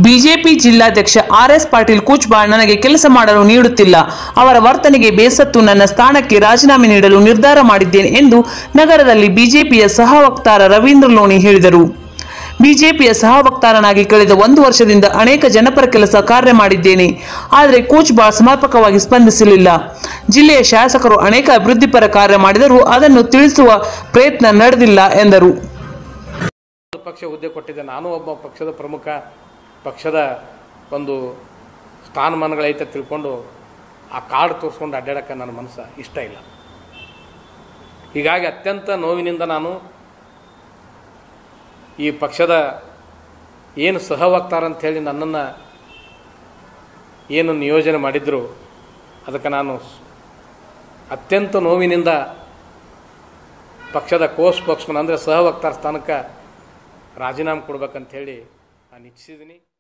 BJP ಜಿಲ್ಲಾಧ್ಯಕ್ಷ R S Patil ಕೂಚ್ಬಾಳ್ ನನಗೆ ಕೆಲಸ ಮಾಡಲು ನೀಡುತ್ತಿಲ್ಲ ಅವರ ವರ್ತನೆಗೆ ಬೇಸತ್ತು ನನ್ನ ಸ್ಥಾನಕ್ಕೆ ರಾಜೀನಾಮೆ ನೀಡಲು ನಿರ್ಧಾರ ಮಾಡಿದ್ದೇನೆ ಎಂದು ನಗರದಲ್ಲಿ ಬಿಜೆಪಿಯ ಸಹ ವಕ್ತಾರ ರವೀಂದ್ರ ಲೋಣಿ ಹೇಳಿದರು ಬಿಜೆಪಿಯ ಸಹ ವಕ್ತಾರನಾಗಿ ಕಳೆದ ಒಂದು ವರ್ಷದಿಂದ ಅನೇಕ ಜನಪರ ಕೆಲಸ ಕಾರ್ಯ ಮಾಡಿದ್ದೇನೆ ಆದರೆ ಕೂಚ್ಬಾಳ್ ಸಮರ್ಪಕವಾಗಿ ಸ್ಪಂದಿಸಲಿಲ್ಲ ಜಿಲ್ಲೆಯ ಶಾಸಕರು ಅನೇಕ ಅಭಿವೃದ್ಧಿಪರ ಕಾರ್ಯ ಮಾಡಿದರೂ ಅದನ್ನು ತಿಳಿಸುವ ಪ್ರಯತ್ನ ನಡೆದಿಲ್ಲ ಎಂದರು ಪಕ್ಷ ಹುದ್ದೆ ಕೊಟ್ಟಿದ್ದೆ ನಾನು ಒಬ್ಬ ಪಕ್ಷದ ಪ್ರಮುಖ ಪಕ್ಷದ ಒಂದು ಸ್ಥಾನಮಾನಗಳೈತೆ ತಿಳ್ಕೊಂಡು ಆ ಕಾರ್ಡ್ ತೋರಿಸ್ಕೊಂಡು ಅಡ್ಡಾಡಕ್ಕೆ ನನ್ನ ಮನಸ್ಸು ಇಷ್ಟ ಇಲ್ಲ ಹೀಗಾಗಿ ಅತ್ಯಂತ ನೋವಿನಿಂದ ನಾನು ಈ ಪಕ್ಷದ ಏನು ಸಹವಕ್ತಾರ ಅಂಥೇಳಿ ನನ್ನನ್ನು ಏನು ನಿಯೋಜನೆ ಮಾಡಿದ್ರು ಅದಕ್ಕೆ ನಾನು ಅತ್ಯಂತ ನೋವಿನಿಂದ ಪಕ್ಷದ ಕೋಸ್ ಪಕ್ಷಮನ್ ಅಂದರೆ ಸಹವಕ್ತಾರ ಸ್ಥಾನಕ್ಕೆ ರಾಜೀನಾಮೆ ಕೊಡ್ಬೇಕಂತ ಹೇಳಿ ನಾನು ಇಚ್ಛಿಸಿದ್ದೀನಿ